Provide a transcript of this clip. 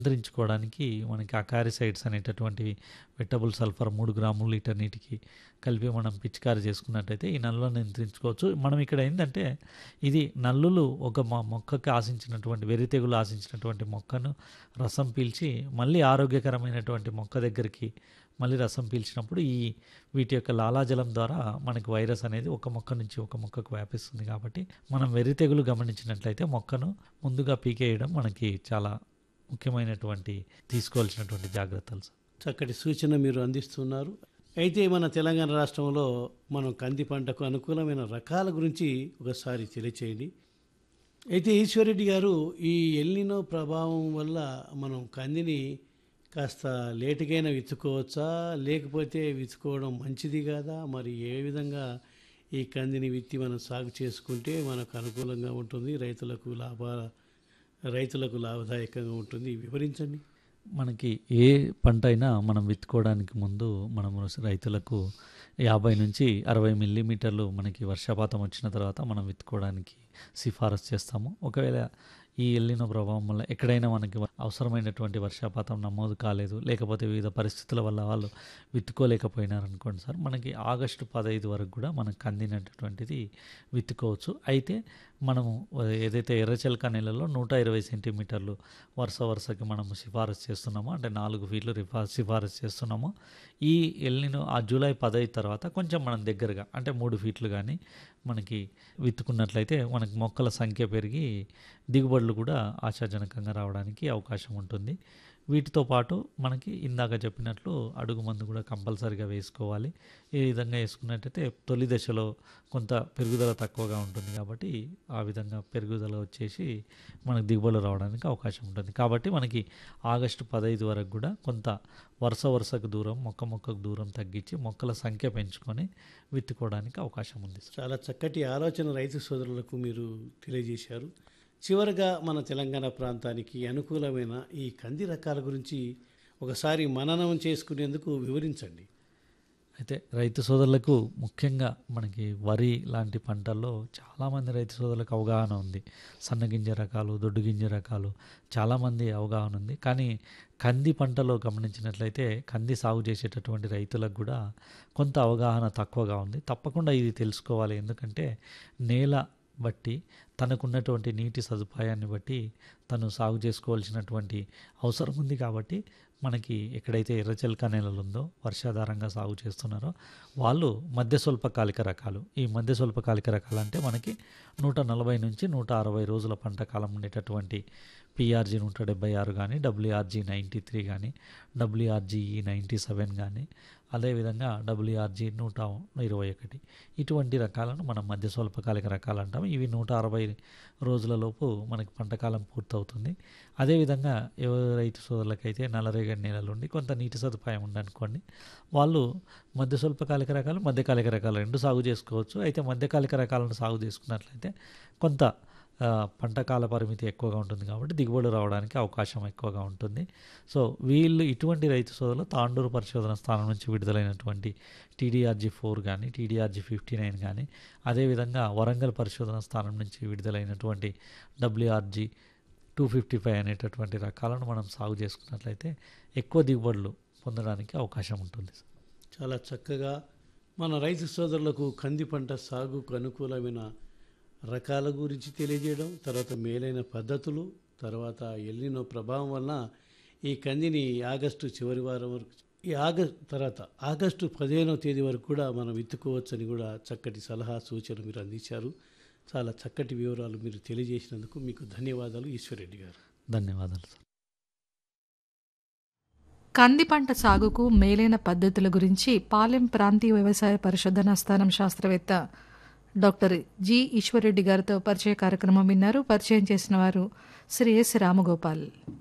నియంత్రించుకోవడానికి మనకి అకారిసైడ్స్ అనేటటువంటివి wettable sulphur మూడు గ్రాములు లీటర్ నీటికి కలిపి మనం పిచికారి చేసుకున్నట్టయితే ఈ నల్లులను నియంత్రించుకోవచ్చు మనం ఇక్కడ ఏంటంటే ఇది నల్లులు ఒక మొ- మొక్కకి ఆశించినటువంటి వెర్రి తెగులు ఆశించినటువంటి మొక్కను రసం పీల్చి మళ్ళీ ఆరోగ్యకరమైనటువంటి మొక్క దగ్గరికి మళ్ళీ రసం పీల్చినప్పుడు ఈ వీటి యొక్క లాలాజలం ద్వారా మనకి వైరస్ అనేది ఒక మొక్క నుంచి ఒక మొక్కకు వ్యాపిస్తుంది కాబట్టి మనం వెర్రి తెగులు గమనించినట్లయితే మొక్కను ముందుగా పీకేయడం మనకి చాలా ముఖ్యమైనటువంటి తీసుకోవాల్సినటువంటి జాగ్రత్తలు సార్ చక్కటి సూచన మీరు అందిస్తున్నారు అయితే మన తెలంగాణ రాష్ట్రంలో మనం కంది పంటకు అనుకూలమైన రకాల గురించి ఒకసారి తెలియచేయండి అయితే ఈశ్వరెడ్డి గారు ఈ ఎల్నినో ప్రభావం వల్ల మనం కందిని కాస్త లేటుగైనా విత్తుకోవచ్చా లేకపోతే విత్తుకోవడం మంచిది కాదా మరి ఏ విధంగా ఈ కందిని విత్తి మనం సాగు చేసుకుంటే మనకు అనుకూలంగా ఉంటుంది రైతులకు లాభ రైతులకు లాభదాయకంగా ఉంటుంది వివరించండి మనకి ఏ పంట అయినా మనం విత్తుకోవడానికి ముందు మనం రైతులకు యాభై నుంచి అరవై మిల్లీమీటర్లు మనకి వర్షపాతం వచ్చిన తర్వాత మనం విత్తుకోవడానికి సిఫారసు చేస్తాము ఒకవేళ ఈ ఎల్లిన ప్రభావం వల్ల ఎక్కడైనా మనకి అవసరమైనటువంటి వర్షపాతం నమోదు కాలేదు లేకపోతే వివిధ పరిస్థితుల వల్ల వాళ్ళు విత్తుకోలేకపోయినారు అనుకోండి సార్ మనకి ఆగస్టు పదహైదు వరకు కూడా మనకు అందినటువంటిది విత్తుకోవచ్చు అయితే మనము ఏదైతే ఎర్రచలక నెలలో నూట ఇరవై సెంటీమీటర్లు వరుస వరుసకి మనము సిఫారసు చేస్తున్నామో అంటే నాలుగు ఫీట్లు రిఫా సిఫారసు చేస్తున్నామో ఈ ఎల్లిను ఆ జూలై పదహైదు తర్వాత కొంచెం మనం దగ్గరగా అంటే మూడు ఫీట్లు కానీ మనకి విత్తుకున్నట్లయితే మనకి మొక్కల సంఖ్య పెరిగి దిగుబడులు కూడా ఆశాజనకంగా రావడానికి అవకాశం ఉంటుంది వీటితో పాటు మనకి ఇందాక చెప్పినట్లు అడుగు మందు కూడా కంపల్సరీగా వేసుకోవాలి ఈ విధంగా వేసుకున్నట్టయితే తొలి దశలో కొంత పెరుగుదల తక్కువగా ఉంటుంది కాబట్టి ఆ విధంగా పెరుగుదల వచ్చేసి మనకు దిగుబడులు రావడానికి అవకాశం ఉంటుంది కాబట్టి మనకి ఆగస్టు పదహైదు వరకు కూడా కొంత వరుస వరుసకు దూరం మొక్క మొక్కకు దూరం తగ్గించి మొక్కల సంఖ్య పెంచుకొని విత్తుకోవడానికి అవకాశం ఉంది చాలా చక్కటి ఆలోచన రైతు సోదరులకు మీరు తెలియజేశారు చివరగా మన తెలంగాణ ప్రాంతానికి అనుకూలమైన ఈ కంది రకాల గురించి ఒకసారి మననం చేసుకునేందుకు వివరించండి అయితే రైతు సోదరులకు ముఖ్యంగా మనకి వరి లాంటి పంటల్లో చాలామంది రైతు సోదరులకు అవగాహన ఉంది సన్నగింజ రకాలు దొడ్డు గింజ రకాలు చాలామంది అవగాహన ఉంది కానీ కంది పంటలో గమనించినట్లయితే కంది సాగు చేసేటటువంటి రైతులకు కూడా కొంత అవగాహన తక్కువగా ఉంది తప్పకుండా ఇది తెలుసుకోవాలి ఎందుకంటే నేల బట్టి తనకున్నటువంటి నీటి సదుపాయాన్ని బట్టి తను సాగు చేసుకోవాల్సినటువంటి అవసరం ఉంది కాబట్టి మనకి ఎక్కడైతే ఎర్రచలక నేలలు ఉందో వర్షాధారంగా సాగు చేస్తున్నారో వాళ్ళు మధ్య స్వల్పకాలిక రకాలు ఈ మధ్య స్వల్పకాలిక రకాలు అంటే మనకి నూట నలభై నుంచి నూట అరవై రోజుల పంట కాలం ఉండేటటువంటి పిఆర్జీ నూట డెబ్బై ఆరు కానీ డబ్ల్యూఆర్జీ నైంటీ త్రీ కానీ డబ్ల్యూఆర్జీఈ నైంటీ సెవెన్ కానీ అదేవిధంగా డబ్ల్యూఆర్జీ నూట ఇరవై ఒకటి ఇటువంటి రకాలను మనం మధ్య స్వల్పకాలిక రకాలు అంటాం ఇవి నూట అరవై రోజులలోపు మనకి పంటకాలం పూర్తవుతుంది అదేవిధంగా ఎవరు రైతు సోదరులకైతే నల్లరేగడి నేలలు ఉండి కొంత నీటి సదుపాయం ఉందనుకోండి వాళ్ళు మధ్య స్వల్పకాలిక రకాలు మధ్యకాలిక రకాలు రెండు సాగు చేసుకోవచ్చు అయితే మధ్యకాలిక రకాలను సాగు చేసుకున్నట్లయితే కొంత ఆ, పంట కాల పరిమితి ఎక్కువగా ఉంటుంది కాబట్టి దిగుబడి రావడానికి అవకాశం ఎక్కువగా ఉంటుంది సో వీళ్ళు ఇటువంటి రైతు సోదరులు తాండూరు పరిశోధన స్థానం నుంచి విడుదలైనటువంటి టీడీఆర్జీ ఫోర్ కానీ టీడీఆర్జీ ఫిఫ్టీ నైన్ కానీ అదేవిధంగా వరంగల్ పరిశోధన స్థానం నుంచి విడుదలైనటువంటి డబ్ల్యూఆర్జీ టూ ఫిఫ్టీ ఫైవ్ అనేటటువంటి రకాలను మనం సాగు చేసుకున్నట్లయితే ఎక్కువ దిగుబడులు పొందడానికి అవకాశం ఉంటుంది చాలా చక్కగా మన రైతు సోదరులకు కంది పంట సాగుకు అనుకూలమైన రకాల గురించి తెలియజేయడం తర్వాత మేలైన పద్ధతులు తర్వాత ఎల్లినో ప్రభావం వలన ఈ కందిని ఆగస్టు చివరి వారం వరకు ఈ ఆగస్ట్ తర్వాత ఆగస్టు పదిహేనవ తేదీ వరకు కూడా మనం విత్తుకోవచ్చని కూడా చక్కటి సలహా సూచన మీరు అందించారు చాలా చక్కటి వివరాలు మీరు తెలియజేసినందుకు మీకు ధన్యవాదాలు ఈశ్వరెడ్డి గారు ధన్యవాదాలు సార్ కంది పంట సాగుకు మేలైన పద్ధతుల గురించి పాలెం ప్రాంతీయ వ్యవసాయ పరిశోధనా స్థానం శాస్త్రవేత్త డాక్టర్ జి ఈశ్వరెడ్డి గారితో పరిచయ కార్యక్రమం విన్నారు పరిచయం చేసిన వారు శ్రీ ఎస్ రామగోపాల్